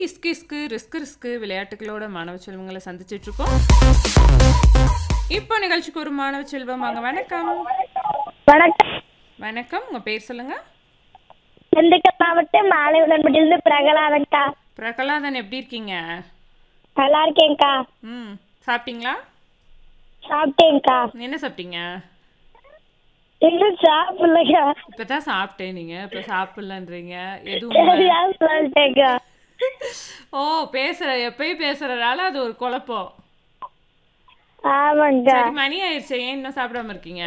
இஸ்கு இஸ்கு risk risk விளையாட்டுகளோட மாணவ செல்வங்களை சந்திச்சிட்டு இருக்கோம் இப்போ நிகழ்ச்சிக்கு ஒரு மாணவ செல்வம் வாங்க வணக்கம் வணக்கம் வணக்கம் உங்க பேர் சொல்லுங்க திண்டுக்கல் மாவட்டம் மாலையுடன்பட்டிலிருந்து பிரகலாதன்க்கா பிரகலாதன் எப்படி இருக்கீங்க நல்லா இருக்கேன்க்கா ம் சாப்பிட்டீங்களா சாப்பிட்டேன்க்கா என்ன சாப்பிட்டீங்க இன்னும் சாப்பிடலக்கா இப்பதான் சாப்பிட்டேன் நீங்க இப்ப சாப்பிடலன்றீங்க எதுவும் சரியா சொல்லிட்டேன்க்கா ஓ பேசுற எப்பயும் பேசுறதால அது ஒரு குழப்பம் ஆமாங்கக்கா சரி மணி ஆயிடுச்சு ஏன் இன்னும் சாப்பிடாம இருக்கீங்க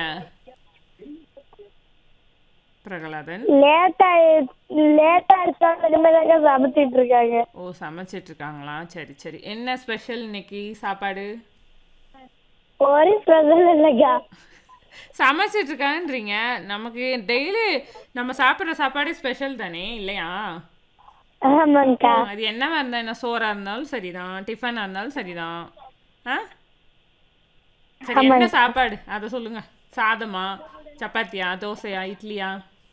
பிரகலாதன் லேட்டா லேட்டா இருக்காங்க இனிமேதாங்க சமைச்சிட்டு இருக்காங்க ஓ சமைச்சிட்டு இருக்காங்களா சரி சரி என்ன ஸ்பெஷல் இன்னைக்கு சாப்பாடு ஒரு ஸ்பெஷல் இல்லைக்கா சமைச்சிட்டு இருக்கான்றீங்க நமக்கு டெய்லி நம்ம சாப்பிட்ற சாப்பாடு ஸ்பெஷல் தானே இல்லையா ஆமாங்கக்கா ஆ, அது என்னவா இருந்தா என்ன சோறா இருந்தாலும் சரிதான் டிஃபனா இருந்தாலும் சரிதான் ஆ சரி என்ன சாப்பாடு அதை சொல்லுங்க சாதமா சப்பாத்தியா தோசையா இட்லியா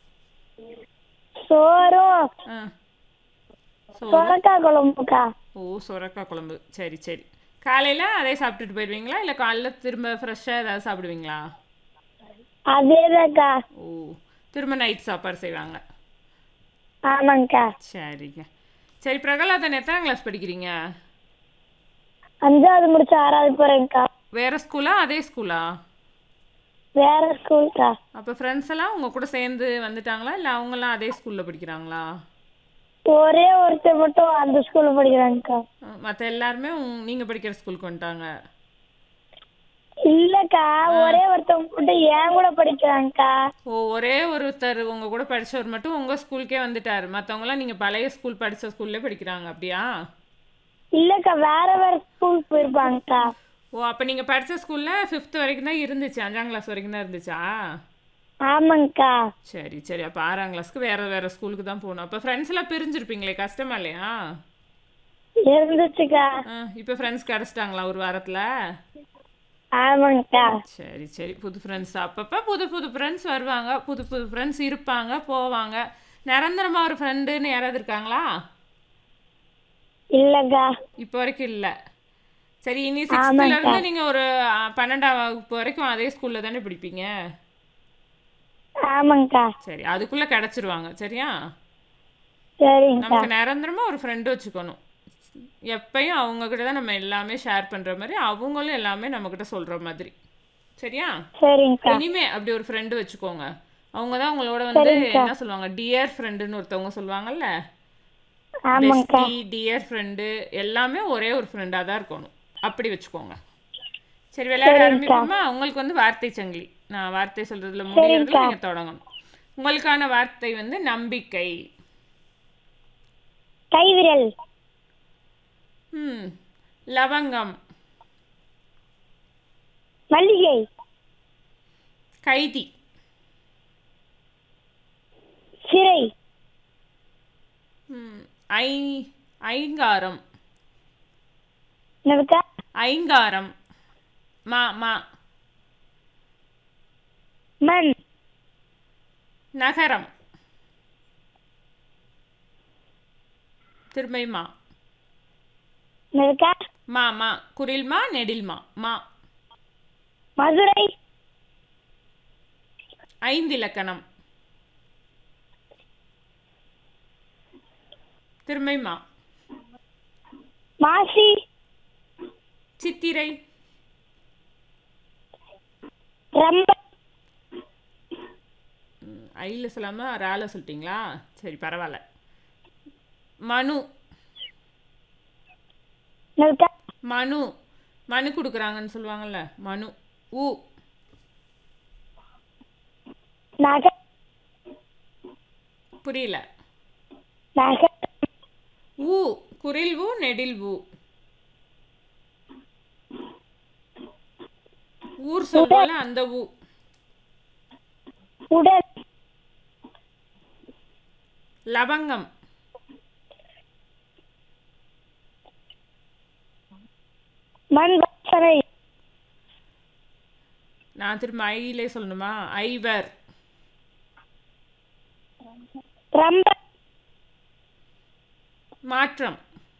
சோறும் ஆ சோறு சொரக்காய் குழம்புக்கா ஓ சுரக்காய் குழம்பு சரி சரி காலையில் அதே சாப்பிட்டுட்டு போயிடுவீங்களா இல்லை காலைல திரும்ப ஃப்ரெஷ்ஷாக ஏதாவது சாப்பிடுவீங்களா அதேதான்க்கா ஓ திரும்ப நைட் சாப்பாடு செய்வாங்க ஆமாங்கக்கா சரிங்க சரி பிரகலாதன் எத்தனை கிளாஸ் படிக்கிறீங்க அஞ்சாவது முடிச்சு ஆறாவது போறேன்க்கா வேற ஸ்கூலா அதே ஸ்கூலா வேற ஸ்கூல்க்கா அப்போ ஃப்ரெண்ட்ஸ் எல்லாம் உங்கள் கூட சேர்ந்து வந்துட்டாங்களா இல்லை அவங்கெல்லாம் அதே ஸ்கூலில் படிக்கிறாங்களா ஒரே ஒருத்தர் மட்டும் அந்த ஸ்கூல்ல படிக்கிறாங்கக்கா மற்ற எல்லாருமே நீங்கள் படிக்கிற ஸ்கூலுக்கு வந்துட்டாங்க இல்லக்கா ஒரே ஒருத்தவங்க மட்டும் என் கூட படிக்கிறாங்கக்கா ஓ ஒரே ஒருத்தர் உங்கள் கூட படித்தவர் மட்டும் உங்கள் ஸ்கூலுக்கே வந்துட்டார் மற்றவங்களாம் நீங்கள் பழைய ஸ்கூல் படித்த ஸ்கூல்லே படிக்கிறாங்க அப்படியா இல்லக்கா வேற வேற ஸ்கூல் போயிருப்பாங்கக்கா ஓ அப்போ நீங்கள் படித்த ஸ்கூலில் ஃபிஃப்த் வரைக்கும் தான் இருந்துச்சு அஞ்சாம் கிளாஸ் வரைக்கும் தான் இருந்துச்சா ஆமாங்கக்கா சரி சரி அப்போ ஆறாம் கிளாஸ்க்கு வேறு வேறு ஸ்கூலுக்கு தான் போகணும் அப்போ ஃப்ரெண்ட்ஸ் எல்லாம் பிரிஞ்சிருப்பீங்களே கஷ்டமா இல்லையா இருந்துச்சுக்கா ஆ இப்போ ஃப்ரெண்ட்ஸ் கிடச்சிட்டாங்களா ஒரு வாரத்தில் ஆமாங்கக்கா சரி சரி புது ஃப்ரெண்ட்ஸ் அப்பப்போ புது புது ஃப்ரெண்ட்ஸ் வருவாங்க புது புது ஃப்ரெண்ட்ஸ் இருப்பாங்க போவாங்க நிரந்தரமாக ஒரு ஃப்ரெண்டுன்னு யாராவது இருக்காங்களா இல்லக்கா இப்போ வரைக்கும் இல்லை சரி இனி சிக்ஸ்த்துல இருந்து நீங்கள் ஒரு ஆ, பன்னெண்டாம் வகுப்பு வரைக்கும் அதே ஸ்கூலில் தானே படிப்பீங்க ஆமாங்கக்கா சரி அதுக்குள்ளே கிடச்சிருவாங்க சரியா சரிங்கக்கா நமக்கு நிரந்தரமாக ஒரு ஃப்ரெண்டு வச்சுக்கணும் எப்பயும் அவங்க கிட்ட தான் நம்ம எல்லாமே ஷேர் பண்ணுற மாதிரி அவங்களும் எல்லாமே நம்மக்கிட்ட சொல்கிற மாதிரி சரியா சரிங்கக்கா இனிமே அப்படி ஒரு ஃப்ரெண்டு வச்சுக்கோங்க அவங்க தான் உங்களோட வந்து என்ன சொல்லுவாங்க டியர் ஃப்ரெண்டுன்னு ஒருத்தவங்க சொல்லுவாங்கல்ல ஆமாங்கக்கா பெஸ்டி டியர் ஃப்ரெண்டு எல்லாமே ஒரே ஒரு ஃப்ரெண்டாக தான் இருக்கணும் அப்படி வச்சுக்கோங்க சரி விளையாட ஆரம்பிப்போமா உங்களுக்கு வந்து வார்த்தை சங்கிலி நான் வார்த்தை சொல்றதுல முடியறதுல நீங்க தொடங்கணும் உங்களுக்கான வார்த்தை வந்து நம்பிக்கை கைவிரல் ம் லவங்கம் மல்லிகை கைதி சிறை ம் ஐ ஐங்காரம் என்னதுக்கா ஐங்காரம் மா மா மண் நகரம் திரும்பியுமா என்னதுக்கா மா மா குரில்மா நெடில்மா மா மதுரை ஐந்து இலக்கணம் திரும்பியுமா மாசி சித்திரை ரம்ப ம், ஐல சொல்லாம ரால சொல்லிட்டீங்களா சரி பரவாயில்ல மனு என்னதுக்கா மனு மனு கொடுக்குறாங்கன்னு சொல்லுவாங்கல்ல மனு ஊ நகை புரியல நகை ஊ குரில் ஊ நெடில் ஊ ஊர் சொல்றோம்ல அந்த ஊ உடல் லவங்கம் மண் வாசனை நான் திரும்ப ஐலே சொல்லணுமா ஐவர் ரம்ப மாற்றம்